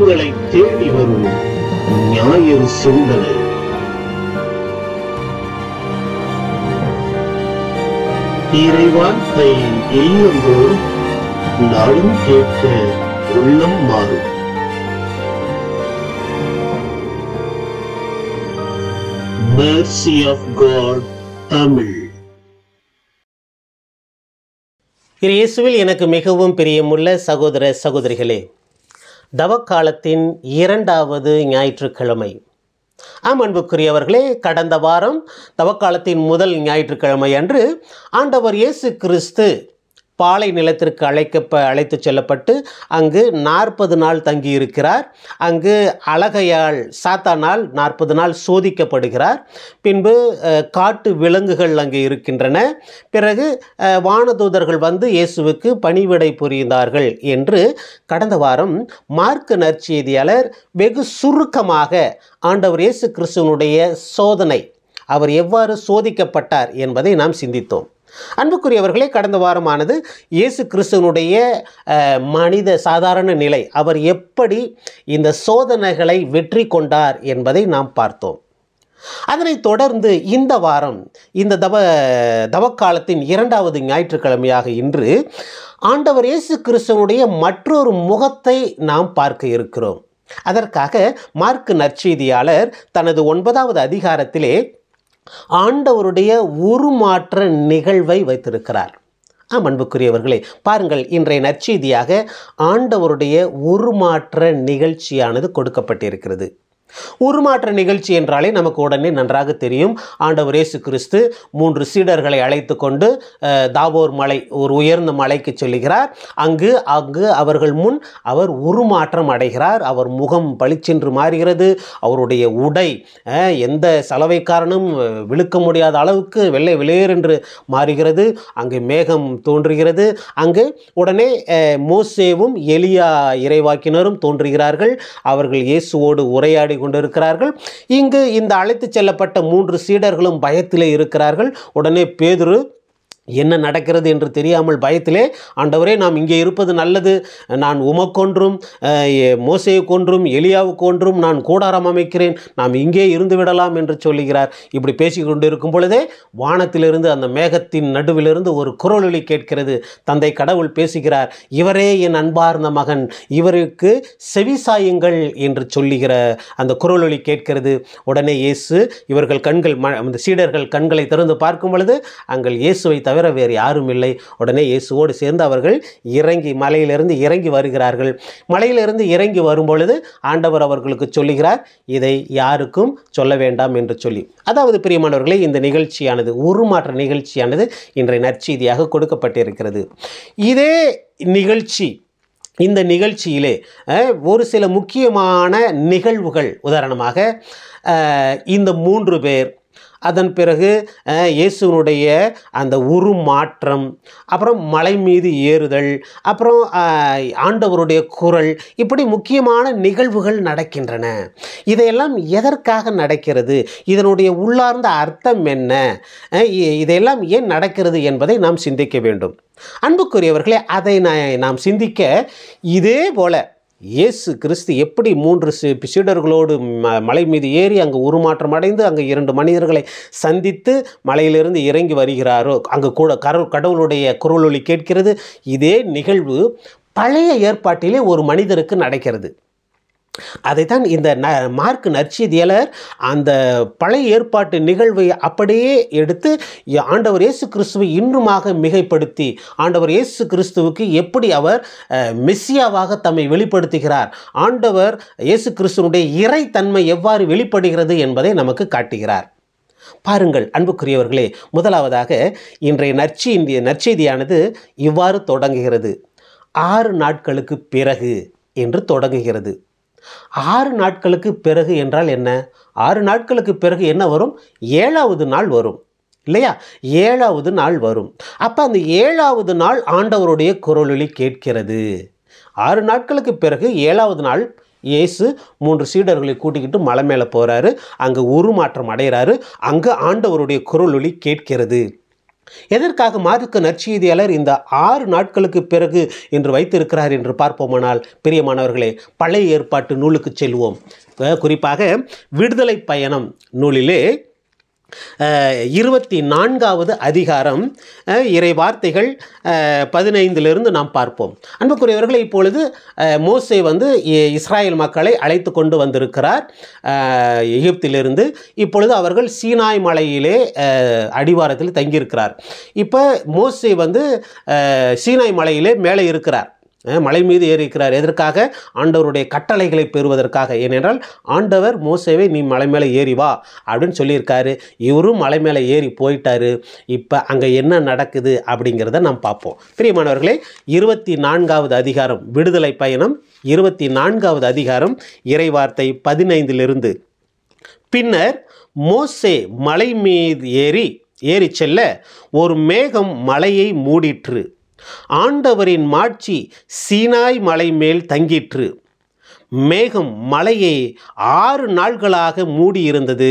உங்களை தேடி வரும் ஞாயிறு சிந்தனை இறைவார்த்தை இல்லந்தோறும் நாளும் கேட்க உள்ளம் மாறும் Mercy of God தமிழ் திரு இயேசுவில் எனக்கு மிகவும் பிரியமுள்ள சகோதர சகோதரிகளே தவக்காலத்தின் இரண்டாவது ஞாயிற்றுக்கிழமை ஆம் அன்புக்குரியவர்களே கடந்த வாரம் தவக்காலத்தின் முதல் ஞாயிற்றுக்கிழமை அன்று ஆண்டவர் இயேசு கிறிஸ்து பாலை நிலத்திற்கு அழைக்கப்ப அழைத்து செல்லப்பட்டு அங்கு நாற்பது நாள் தங்கியிருக்கிறார் அங்கு அழகையால் சாத்தானால் நாற்பது நாள் சோதிக்கப்படுகிறார் பின்பு அஹ், காட்டு விலங்குகள் அங்கே இருக்கின்றன பிறகு அஹ், வானதூதர்கள் வந்து இயேசுவுக்கு பணிவிடை புரிந்தார்கள் என்று கடந்த வாரம் மார்க்கு நற்செய்தியாளர் வெகு சுருக்கமாக ஆண்டவர் இயேசு கிறிஸ்துவனுடைய சோதனை அவர் எவ்வாறு சோதிக்கப்பட்டார் என்பதை நாம் சிந்தித்தோம் அன்புக்குரியவர்களே கடந்த வாரமானது இயேசு கிறிஸ்துவனுடைய அஹ், மனித சாதாரண நிலை அவர் எப்படி இந்த சோதனைகளை வெற்றி கொண்டார் என்பதை நாம் பார்த்தோம் அதனைத் தொடர்ந்து இந்த வாரம் இந்த தவ தவக்காலத்தின் இரண்டாவது ஞாயிற்றுக்கிழமையாக இன்று ஆண்டவர் இயேசு கிறிஸ்துவனுடைய மற்றொரு முகத்தை நாம் பார்க்க இருக்கிறோம் அதற்காக மார்க்கு நற்செய்தியாளர் தனது ஒன்பதாவது அதிகாரத்திலே ஆண்டவருடைய உருமாற்ற நிகழ்வை வைத்திருக்கிறார் ஆம் அன்புக்குரியவர்களே பாருங்கள் இன்றைய நற்செய்தியாக ஆண்டவருடைய உருமாற்ற நிகழ்ச்சியானது கொடுக்கப்பட்டிருக்கிறது உருமாற்ற நிகழ்ச்சி என்றாலே நமக்கு உடனே நன்றாக தெரியும் ஆண்டவர் இயேசு கிறிஸ்து மூன்று சீடர்களை அழைத்து கொண்டு அஹ், தாபோர் மலை ஒரு உயர்ந்த மலைக்கு செல்லுகிறார் அங்கு அங்கு அவர்கள் முன் அவர் உருமாற்றம் அடைகிறார் அவர் முகம் பளிச்சென்று மாறுகிறது அவருடைய உடை அஹ், எந்த சலவைக்காரனும் அஹ், விழுக்க முடியாத அளவுக்கு வெள்ளை வெளியேர் என்று மாறுகிறது அங்கு மேகம் தோன்றுகிறது அங்கு உடனே அஹ், மோசேவும் எலியா இறைவாக்கினரும் தோன்றுகிறார்கள் அவர்கள் இயேசுவோடு உரையாடி கொண்டிருக்கிறார்கள் இங்கு இந்த அழைத்துச் செல்லப்பட்ட மூன்று சீடர்களும் பயத்திலே இருக்கிறார்கள் உடனே பேதுரு என்ன நடக்கிறது என்று தெரியாமல் பயத்திலே ஆண்டவரே நாம் இங்கே இருப்பது நல்லது நான் உமக்கொன்றும் அஹ், எ- மோசேயை கொன்றும் எலியாவுக்கு ஒன்றும் நான் கூடாரம் அமைக்கிறேன் நாம் இங்கே இருந்து விடலாம் என்று சொல்லுகிறார் இப்படி பேசிக் கொண்டிருக்கும் பொழுதே வானத்திலிருந்து அந்த மேகத்தின் நடுவிலிருந்து ஒரு குரலொலி கேட்கிறது தந்தை கடவுள் பேசுகிறார் இவரே என் அன்பார்ந்த மகன் இவருக்கு செவிசாயுங்கள் என்று சொல்லுகிற அந்த குரலொலி கேட்கிறது உடனே இயேசு இவர்கள் கண்கள் ம அந்த சீடர்கள் கண்களை திறந்து பார்க்கும் பொழுது அங்கே இயேசுவை தவிர வேறு யாரும் இல்லை உடனே இயேசுவோடு சேர்ந்து அவர்கள் இறங்கி மலையிலிருந்து இறங்கி வருகிறார்கள் மலையிலிருந்து இறங்கி வரும் பொழுது ஆண்டவர் அவர்களுக்கு சொல்லுகிறார் இதை யாருக்கும் சொல்ல வேண்டாம் என்று சொல்லி அதாவது பிரியமானவர்களே இந்த நிகழ்ச்சியானது உருமாற்ற நிகழ்ச்சியானது இன்றைய நற்செய்தியாக கொடுக்கப்பட்டிருக்கிறது இதே நிகழ்ச்சி இந்த நிகழ்ச்சியிலே அஹ், ஒரு சில முக்கியமான நிகழ்வுகள் உதாரணமாக அஹ், இந்த மூன்று பேர் அதன் பிறகு அஹ், இயேசுவினுடைய அந்த உருமாற்றம் அப்புறம் மலை மீது ஏறுதல் அப்புறம் அஹ், ஆண்டவருடைய குரல் இப்படி முக்கியமான நிகழ்வுகள் நடக்கின்றன இதையெல்லாம் எதற்காக நடக்கிறது இதனுடைய உள்ளார்ந்த அர்த்தம் என்ன அஹ், இ- இதையெல்லாம் ஏன் நடக்கிறது என்பதை நாம் சிந்திக்க வேண்டும் அன்புக்குரியவர்களே அதை நான் நாம் சிந்திக்க இதே போல இயேசு கிறிஸ்து எப்படி மூன்று சி- சீடர்களோடு ம- மலை மீது ஏறி அங்கு உருமாற்றம் அடைந்து அங்கு இரண்டு மனிதர்களை சந்தித்து மலையிலிருந்து இறங்கி வருகிறாரோ அங்கு கூட கரு கடவுளுடைய குரலொலி கேட்கிறது இதே நிகழ்வு பழைய ஏற்பாட்டிலே ஒரு மனிதருக்கு நடக்கிறது அதைத்தான் இந்த ந மார்க் நற்செய்தியாளர் அந்த பழைய ஏற்பாட்டு நிகழ்வை அப்படியே எடுத்து ய- ஆண்டவர் இயேசு கிறிஸ்துவை இன்னுமாக மிகைப்படுத்தி ஆண்டவர் இயேசு கிறிஸ்துவுக்கு எப்படி அவர் அஹ், மெஸ்ஸியாவாக தம்மை வெளிப்படுத்துகிறார் ஆண்டவர் இயேசு கிறிஸ்துவனுடைய இறைத்தன்மை எவ்வாறு வெளிப்படுகிறது என்பதை நமக்கு காட்டுகிறார் பாருங்கள் அன்புக்குரியவர்களே முதலாவதாக இன்றைய நற்சி நற்செய்தியானது இவ்வாறு தொடங்குகிறது ஆறு நாட்களுக்கு பிறகு என்று தொடங்குகிறது ஆறு நாட்களுக்கு பிறகு என்றால் என்ன ஆறு நாட்களுக்கு பிறகு என்ன வரும் ஏழாவது நாள் வரும் இல்லையா ஏழாவது நாள் வரும் அப்போ அந்த ஏழாவது நாள் ஆண்டவருடைய குரலொலி கேட்கிறது ஆறு நாட்களுக்கு பிறகு ஏழாவது நாள் இயேசு மூன்று சீடர்களை கூட்டிக்கிட்டு மலை மேலே போகிறாரு அங்கே உருமாற்றம் அடைகிறாரு அங்கே ஆண்டவருடைய குரலொலி கேட்கிறது எதற்காக மார்க்கு நற்செய்தியாளர் இந்த ஆறு நாட்களுக்கு பிறகு என்று வைத்திருக்கிறார் என்று பார்ப்போமானால் பிரியமானவர்களே பழைய ஏற்பாட்டு நூலுக்கு செல்வோம் அஹ் குறிப்பாக விடுதலை பயணம் நூலிலே அஹ், இருபத்தி நான்காவது அதிகாரம் அஹ், இறை வார்த்தைகள் அஹ், பதினைந்திலிருந்து நாம் பார்ப்போம் அன்புக்குரியவர்களை இப்பொழுது அஹ், மோசே வந்து இ- இஸ்ராயேல் மக்களை அழைத்து கொண்டு வந்திருக்கிறார் அஹ், எகிப்திலிருந்து இப்பொழுது அவர்கள் சீனாய் மலையிலே அஹ், அடிவாரத்தில் தங்கியிருக்கிறார் இப்போ மோசே வந்து அஹ், சீனாய் மலையிலே மேலே இருக்கிறார் அஹ், மலை மீது ஏறி இருக்கிறார் எதற்காக ஆண்டவருடைய கட்டளைகளை பெறுவதற்காக ஏனென்றால் ஆண்டவர் மோசேவை நீ மலை மேலே ஏறி வா அப்படின்னு சொல்லியிருக்காரு இவரும் மலை மேலே ஏறி போயிட்டாரு இப்போ அங்கே என்ன நடக்குது அப்படிங்கிறத நாம் பார்ப்போம் பிரியமானவர்களே இருபத்தி நான்காவது அதிகாரம் விடுதலை பயணம் இருபத்தி நான்காவது அதிகாரம் இறைவார்த்தை பதினைந்திலிருந்து பின்னர் மோசே மலை மீது ஏறி ஏறி செல்ல ஒரு மேகம் மலையை மூடிற்று ஆண்டவரின் மாட்சி சீனாய் மலை மேல் தங்கிற்று மேகம் மலையை ஆறு நாள்களாக மூடியிருந்தது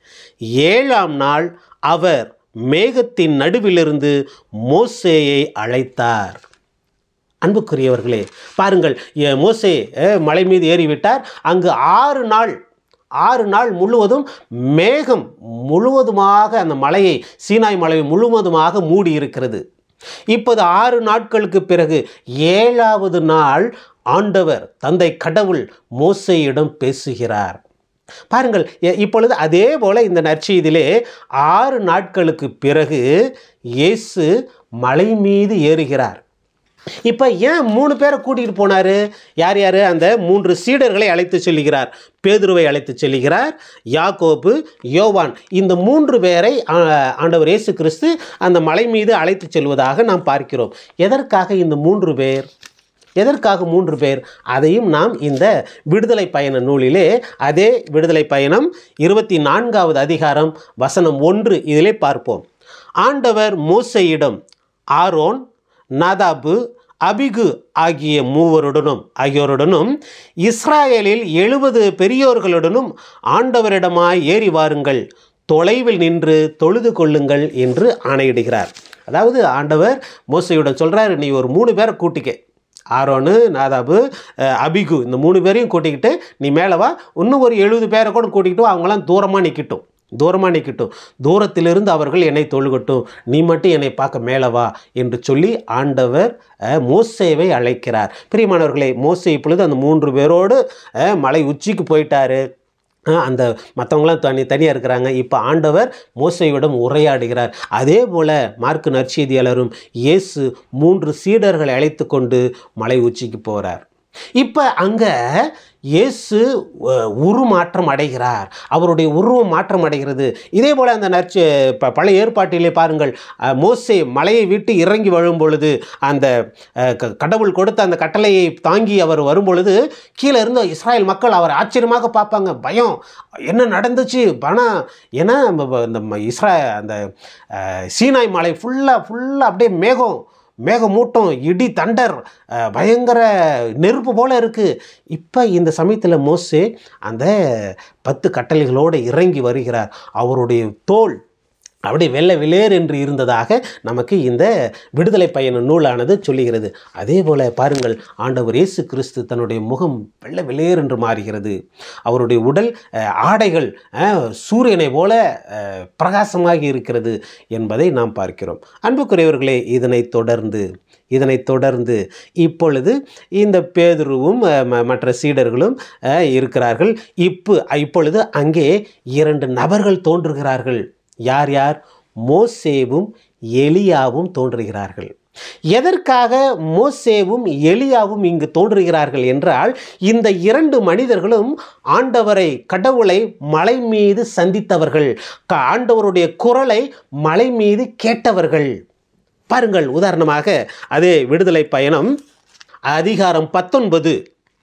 ஏழாம் நாள் அவர் மேகத்தின் நடுவிலிருந்து மோசேயை அழைத்தார் அன்புக்குரியவர்களே பாருங்கள் எ- மோசே அஹ், மலை மீது ஏறிவிட்டார் அங்கு ஆறு நாள் ஆறு நாள் முழுவதும் மேகம் முழுவதுமாக அந்த மலையை சீனாய் மலையை முழுவதுமாக மூடி இருக்கிறது இப்போது ஆறு நாட்களுக்கு பிறகு ஏழாவது நாள் ஆண்டவர் தந்தை கடவுள் மோசேயிடம் பேசுகிறார் பாருங்கள் எ- இப்பொழுது அதே போல இந்த நற்செய்தியிலே ஆறு நாட்களுக்கு பிறகு இயேசு மலை மீது ஏறுகிறார் இப்போ ஏன் மூணு பேரை கூட்டிகிட்டு போனார் யார் யார் அந்த மூன்று சீடர்களை அழைத்து செல்லுகிறார் பேதுருவை அழைத்து செல்லுகிறார் யாக்கோபு யோவான் இந்த மூன்று பேரை ஆ, ஆண்டவர் இயேசு கிறிஸ்து அந்த மலை மீது அழைத்து செல்வதாக நாம் பார்க்கிறோம் எதற்காக இந்த மூன்று பேர் எதற்காக மூன்று பேர் அதையும் நாம் இந்த விடுதலை பயண நூலிலே அதே விடுதலை பயணம் இருபத்தி நான்காவது அதிகாரம் வசனம் ஒன்று இதிலே பார்ப்போம் ஆண்டவர் மோசையிடம் ஆரோன் நாதாபு அபிகு ஆகிய மூவருடனும் ஆகியோருடனும் இஸ்ராயேலில் எழுபது பெரியோர்களுடனும் ஆண்டவரிடமாய் ஏறி வாருங்கள் தொலைவில் நின்று தொழுது கொள்ளுங்கள் என்று ஆணையிடுகிறார் அதாவது ஆண்டவர் மோசையுடன் சொல்றாரு நீ ஒரு மூணு பேரை கூட்டிக்க ஆரோனு நாதாபு அஹ், அபிகு இந்த மூணு பேரையும் கூட்டிக்கிட்டு நீ மேலே வா இன்னும் ஒரு எழுபது பேரை கூட கூட்டிக்கிட்டு வா, அவங்களாம் தூரமாக நிற்கட்டும் தூரமாக நிற்கட்டும் தூரத்திலிருந்து அவர்கள் என்னை தொழுகட்டும் நீ மட்டும் என்னை பார்க்க மேலே வா என்று சொல்லி ஆண்டவர் அஹ், மோசேவை அழைக்கிறார் பிரியமானவர்களே மோசே இப்பொழுது அந்த மூன்று பேரோடு அஹ், மலை உச்சிக்கு போயிட்டாரு அஹ், அந்த மற்றவங்களாம் தனி தனியாக இருக்கிறாங்க இப்போ ஆண்டவர் மோசையிடம் உரையாடுகிறார் அதே போல் மார்க்கு நற்செய்தியாளரும் இயேசு மூன்று சீடர்களை அழைத்து கொண்டு மலை உச்சிக்கு போகிறார் இப்போ அங்கே இயேசு அஹ், உருமாற்றம் அடைகிறார் அவருடைய உருவம் மாற்றம் அடைகிறது இதே போல் அந்த நற்ச ப பழைய ஏற்பாட்டிலே பாருங்கள் அஹ், மோசே மலையை விட்டு இறங்கி வரும் பொழுது அந்த அஹ், க- கடவுள் கொடுத்த அந்த கட்டளையை தாங்கி அவர் வரும் பொழுது கீழே இருந்த இஸ்ராயல் மக்கள் அவர் ஆச்சரியமாக பார்ப்பாங்க பயம் என்ன நடந்துச்சு பணம் ஏன்னா ம- ம- இந்த ம- இஸ்ரா அந்த அஹ், சீனாய் மலை ஃபுல்லாக ஃபுல்லாக அப்படியே மேகம் மேகமூட்டம் இடி தண்டர் அஹ், பயங்கர நெருப்பு போல இருக்கு இப்போ இந்த சமயத்தில் மோசே அந்த பத்து கட்டளைகளோடு இறங்கி வருகிறார் அவருடைய தோல் அப்படியே வெள்ளை வெளியேர் என்று இருந்ததாக நமக்கு இந்த விடுதலை பயண நூலானது சொல்லுகிறது அதே போல பாருங்கள் ஆண்டவர் இயேசு கிறிஸ்து தன்னுடைய முகம் வெள்ளை வெளியேர் என்று மாறுகிறது அவருடைய உடல் அஹ், ஆடைகள் அஹ், சூரியனை போல அஹ், பிரகாசமாகி இருக்கிறது என்பதை நாம் பார்க்கிறோம் அன்புக்குரியவர்களே இதனைத் தொடர்ந்து இதனைத் தொடர்ந்து இப்பொழுது இந்த பேதுருவும் அஹ், ம- மற்ற சீடர்களும் அஹ், இருக்கிறார்கள் இப்போ இப்பொழுது அங்கே இரண்டு நபர்கள் தோன்றுகிறார்கள் யார் யார் மோசேவும் எலியாவும் தோன்றுகிறார்கள் எதற்காக மோசேவும் எலியாவும் இங்கு தோன்றுகிறார்கள் என்றால் இந்த இரண்டு மனிதர்களும் ஆண்டவரை கடவுளை மலை மீது சந்தித்தவர்கள் க- ஆண்டவருடைய குரலை மலை மீது கேட்டவர்கள் பாருங்கள் உதாரணமாக அதே விடுதலை பயணம் அதிகாரம் பத்தொன்பது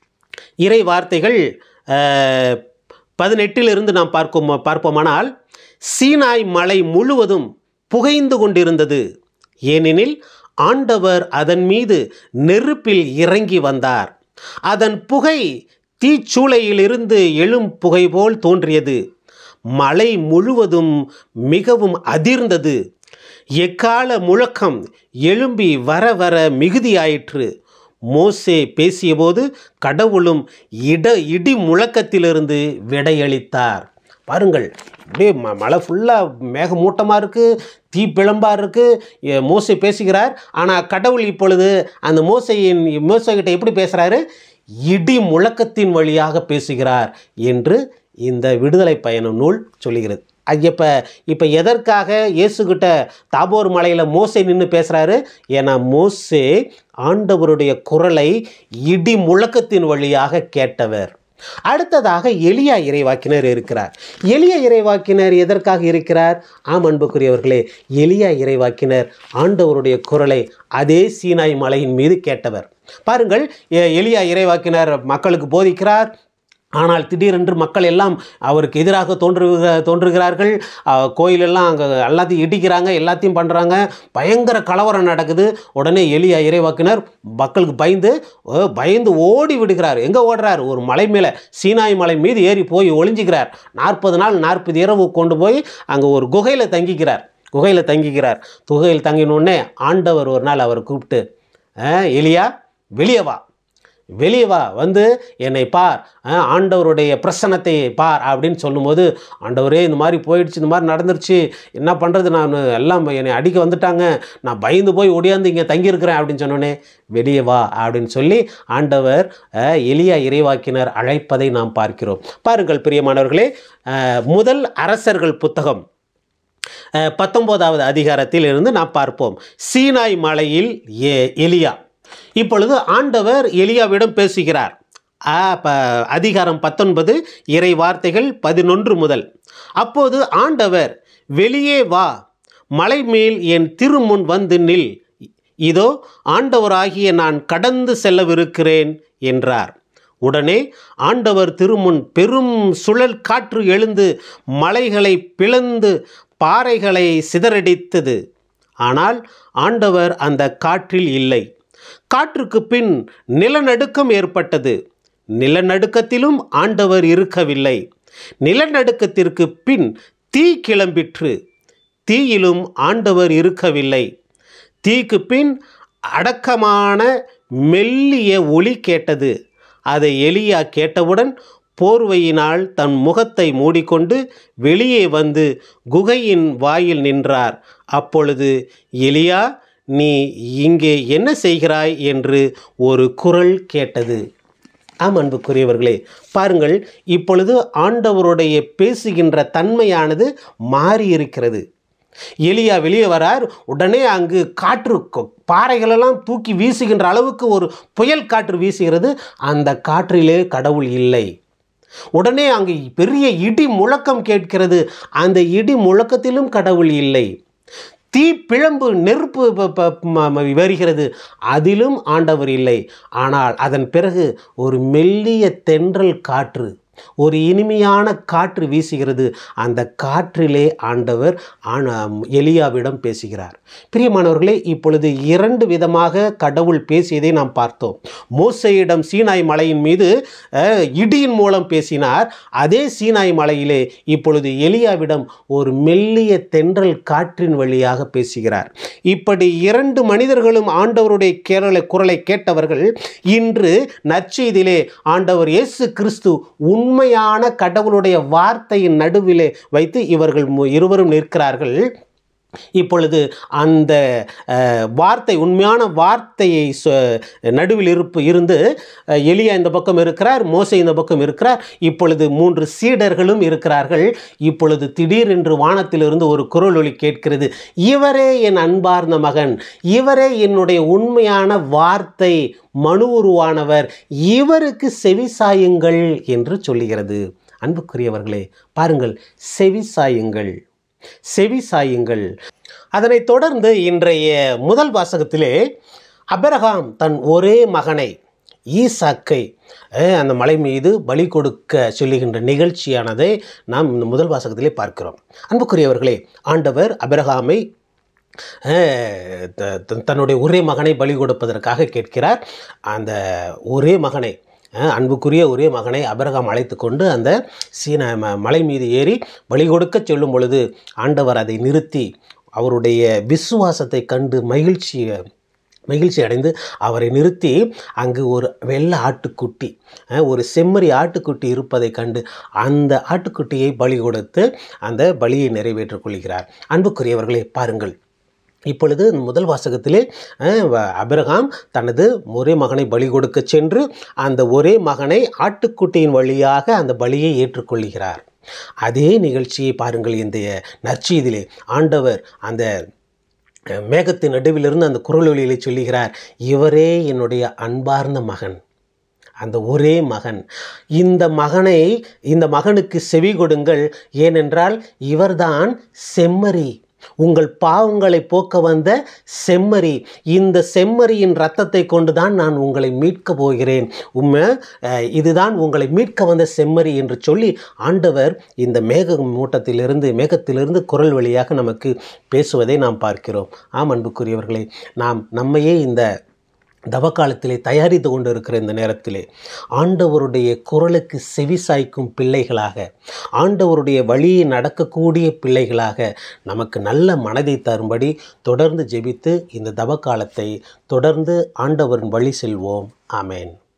இறை வார்த்தைகள் அஹ், பதினெட்டிலிருந்து நாம் பார்க்கும் பார்ப்போமானால் சீனாய் மலை முழுவதும் புகைந்து கொண்டிருந்தது ஏனெனில் ஆண்டவர் அதன் மீது நெருப்பில் இறங்கி வந்தார் அதன் புகை தீச்சூளையிலிருந்து எழும் புகை போல் தோன்றியது மலை முழுவதும் மிகவும் அதிர்ந்தது எக்கால முழக்கம் எழும்பி வர வர மிகுதியாயிற்று மோசே பேசியபோது கடவுளும் இட இடி முழக்கத்திலிருந்து விடையளித்தார் பாருங்கள் அப்படியே ம மழை ஃபுல்லாக மேகமூட்டமாக இருக்குது தீ பிழம்பாக இருக்குது மோசை பேசுகிறார் ஆனால் கடவுள் இப்பொழுது அந்த மோசையின் மோசைகிட்ட எப்படி பேசுகிறாரு இடி முழக்கத்தின் வழியாக பேசுகிறார் என்று இந்த விடுதலை பயணம் நூல் சொல்லுகிறது ஐயப்ப இப்போ எதற்காக இயேசுகிட்ட தாபோர் மலையில் மோசே நின்று பேசுகிறாரு ஏன்னா மோசே ஆண்டவருடைய குரலை இடி முழக்கத்தின் வழியாக கேட்டவர் அடுத்ததாக எளியா இறைவாக்கினர் இருக்கிறார் எளிய இறைவாக்கினர் எதற்காக இருக்கிறார் ஆம் அன்புக்குரியவர்களே எளியா இறைவாக்கினர் ஆண்டவருடைய குரலை அதே சீனாய் மலையின் மீது கேட்டவர் பாருங்கள் எ- எலியா இறைவாக்கினர் மக்களுக்கு போதிக்கிறார் ஆனால் திடீரென்று மக்கள் எல்லாம் அவருக்கு எதிராக தோன்றுகிற தோன்றுகிறார்கள் அஹ், கோயிலெல்லாம் அங்கே எல்லாத்தையும் இடிக்கிறாங்க எல்லாத்தையும் பண்ணுறாங்க பயங்கர கலவரம் நடக்குது உடனே எலியா இறைவாக்கினர் மக்களுக்கு பயந்து அஹ், பயந்து ஓடி விடுகிறார் எங்கே ஓடுறார் ஒரு மலை மேலே சீனாய் மலை மீது ஏறி போய் ஒளிஞ்சுக்கிறார் நாற்பது நாள் நாற்பது இரவு கொண்டு போய் அங்கே ஒரு குகையில் தங்கிக்கிறார் குகையில் தங்கிக்கிறார் குகையில் தங்கினோடனே ஆண்டவர் ஒரு நாள் அவரை கூப்பிட்டு "அஹ், எலியா வெளியே வா வெளியே வா வந்து என்னை பார் அஹ், ஆண்டவருடைய பிரசன்னத்தை பார் அப்படின்னு சொல்லும்போது ஆண்டவரே இந்த மாதிரி போயிடுச்சு இந்த மாதிரி நடந்துருச்சு என்ன பண்ணுறது நான் எல்லாம் என்னை அடிக்க வந்துட்டாங்க நான் பயந்து போய் ஒடியாந்து இங்கே தங்கியிருக்கிறேன் அப்படின்னு சொன்னோன்னே வெளியே வா அப்படின்னு சொல்லி ஆண்டவர் அஹ், எலியா இறைவாக்கினர் அழைப்பதை நாம் பார்க்கிறோம் பாருங்கள் பிரியமானவர்களே அஹ், முதல் அரசர்கள் புத்தகம் அஹ், பத்தொன்பதாவது அதிகாரத்தில் இருந்து நாம் பார்ப்போம் சீனாய் மலையில் ஏ எலியா இப்பொழுது ஆண்டவர் எலியாவிடம் பேசுகிறார் ஆ, ப- அதிகாரம் பத்தொன்பது இறை வார்த்தைகள் பதினொன்று முதல் அப்போது ஆண்டவர் வெளியே வா மலை மேல் என் திருமுன் வந்து நில் இதோ ஆண்டவராகிய நான் கடந்து செல்லவிருக்கிறேன் என்றார் உடனே ஆண்டவர் திருமுன் பெரும் சுழல் காற்று எழுந்து மலைகளை பிளந்து பாறைகளை சிதறடித்தது ஆனால் ஆண்டவர் அந்த காற்றில் இல்லை காற்றுக்கு பின் நிலநடுக்கம் ஏற்பட்டது நிலநடுக்கத்திலும் ஆண்டவர் இருக்கவில்லை நிலநடுக்கத்திற்கு பின் தீ கிளம்பிற்று தீயிலும் ஆண்டவர் இருக்கவில்லை தீக்கு பின் அடக்கமான மெல்லிய ஒலி கேட்டது அதை எலியா கேட்டவுடன் போர்வையினால் தன் முகத்தை மூடிக்கொண்டு வெளியே வந்து குகையின் வாயில் நின்றார் அப்பொழுது எலியா நீ இங்கே என்ன செய்கிறாய் என்று ஒரு குரல் கேட்டது ஆம் அன்புக்குரியவர்களே பாருங்கள் இப்பொழுது ஆண்டவருடைய பேசுகின்ற தன்மையானது மாறி இருக்கிறது எலியா வெளியே வரார் உடனே அங்கு காற்று கொ- பாறைகளெல்லாம் தூக்கி வீசுகின்ற அளவுக்கு ஒரு புயல் காற்று வீசுகிறது அந்த காற்றிலே கடவுள் இல்லை உடனே அங்கு பெரிய இடி முழக்கம் கேட்கிறது அந்த இடி முழக்கத்திலும் கடவுள் இல்லை தீ பிழம்பு நெருப்பு ப- ப- ம- ம- வருகிறது அதிலும் ஆண்டவர் இல்லை ஆனால் அதன் பிறகு ஒரு மெல்லிய தென்றல் காற்று ஒரு இனிமையான காற்று வீசுகிறது அந்த காற்றிலே ஆண்டவர் ஆன எலியாவிடம் பேசுகிறார் பிரியமானவர்களே இப்பொழுது இரண்டு விதமாக கடவுள் பேசியதை நாம் பார்த்தோம் மோசையிடம் சீனாய் மலையின் மீது அஹ், இடியின் மூலம் பேசினார் அதே சீனாய் மலையிலே இப்பொழுது எலியாவிடம் ஒரு மெல்லிய தென்றல் காற்றின் வழியாக பேசுகிறார் இப்படி இரண்டு மனிதர்களும் ஆண்டவருடைய கேரள குரலை கேட்டவர்கள் இன்று நற்செய்தியிலே ஆண்டவர் இயேசு கிறிஸ்து உண்மையான கடவுளுடைய வார்த்தையின் நடுவிலே வைத்து இவர்கள் மு- இருவரும் நிற்கிறார்கள் இப்பொழுது அந்த அஹ், வார்த்தை உண்மையான வார்த்தையை சொ- நடுவில் இருப்பு இருந்து அஹ், எலியா இந்த பக்கம் இருக்கிறார் மோசே இந்த பக்கம் இருக்கிறார் இப்பொழுது மூன்று சீடர்களும் இருக்கிறார்கள் இப்பொழுது திடீரென்று வானத்திலிருந்து ஒரு குரல் ஒலி கேட்கிறது இவரே என் அன்பார்ந்த மகன் இவரே என்னுடைய உண்மையான வார்த்தை மனு உருவானவர் இவருக்கு செவிசாயுங்கள் என்று சொல்லுகிறது அன்புக்குரியவர்களே பாருங்கள் செவிசாயுங்கள் செவிசாயுங்கள் அதனைத் தொடர்ந்து இன்றைய முதல் வாசகத்திலே அபிரகாம் தன் ஒரே மகனை ஈசாக்கை அஹ், அந்த மலை மீது பலி கொடுக்க சொல்லுகின்ற நிகழ்ச்சியானதை நாம் இந்த முதல் வாசகத்திலே பார்க்கிறோம் அன்புக்குரியவர்களே ஆண்டவர் அபிரகாமை அஹ், த- த- தன்னுடைய ஒரே மகனை பலி கொடுப்பதற்காக கேட்கிறார் அந்த ஒரே மகனை அஹ், அன்புக்குரிய ஒரே மகனை அபிரகாம் அழைத்து கொண்டு அந்த சீன ம- மலை மீது ஏறி பலி கொடுக்க செல்லும் பொழுது ஆண்டவர் அதை நிறுத்தி அவருடைய விசுவாசத்தை கண்டு மகிழ்ச்சியை மகிழ்ச்சி அடைந்து அவரை நிறுத்தி அங்கு ஒரு வெள்ளை ஆட்டுக்குட்டி அஹ், ஒரு செம்மறி ஆட்டுக்குட்டி இருப்பதை கண்டு அந்த ஆட்டுக்குட்டியை பலி கொடுத்து அந்த பலியை நிறைவேற்றிக் கொள்கிறார் அன்புக்குரியவர்களே பாருங்கள் இப்பொழுது முதல் வாசகத்திலே அஹ், வ- அபிரகாம் தனது ஒரே மகனை பலி கொடுக்க சென்று அந்த ஒரே மகனை ஆட்டுக்குட்டியின் வழியாக அந்த பலியை ஏற்றுக்கொள்கிறார் அதே நிகழ்ச்சியை பாருங்கள் இந்த நற்செய்தியிலே ஆண்டவர் அந்த அஹ், மேகத்தின் நடுவிலிருந்து அந்த குரல் ஒலியிலே சொல்லுகிறார் இவரே என்னுடைய அன்பார்ந்த மகன் அந்த ஒரே மகன் இந்த மகனை இந்த மகனுக்கு செவி கொடுங்கள் ஏனென்றால் இவர்தான் செம்மறி உங்கள் பாவங்களை போக்க வந்த செம்மறி இந்த செம்மறியின் இரத்தத்தை கொண்டுதான் நான் உங்களை மீட்க போகிறேன் உண்மை அஹ், இதுதான் உங்களை மீட்க வந்த செம்மறி என்று சொல்லி ஆண்டவர் இந்த மேக மூட்டத்திலிருந்து மேகத்திலிருந்து குரல் வழியாக நமக்கு பேசுவதை நாம் பார்க்கிறோம் ஆம் அன்புக்குரியவர்களே நாம் நம்மையே இந்த தவக்காலத்திலே தயாரித்து கொண்டு இருக்கிற இந்த நேரத்திலே ஆண்டவருடைய குரலுக்கு செவி சாய்க்கும் பிள்ளைகளாக ஆண்டவருடைய வழியை நடக்கக்கூடிய பிள்ளைகளாக நமக்கு நல்ல மனதை தரும்படி தொடர்ந்து ஜெபித்து இந்த தவக்காலத்தை தொடர்ந்து ஆண்டவரின் வழி செல்வோம் ஆமென்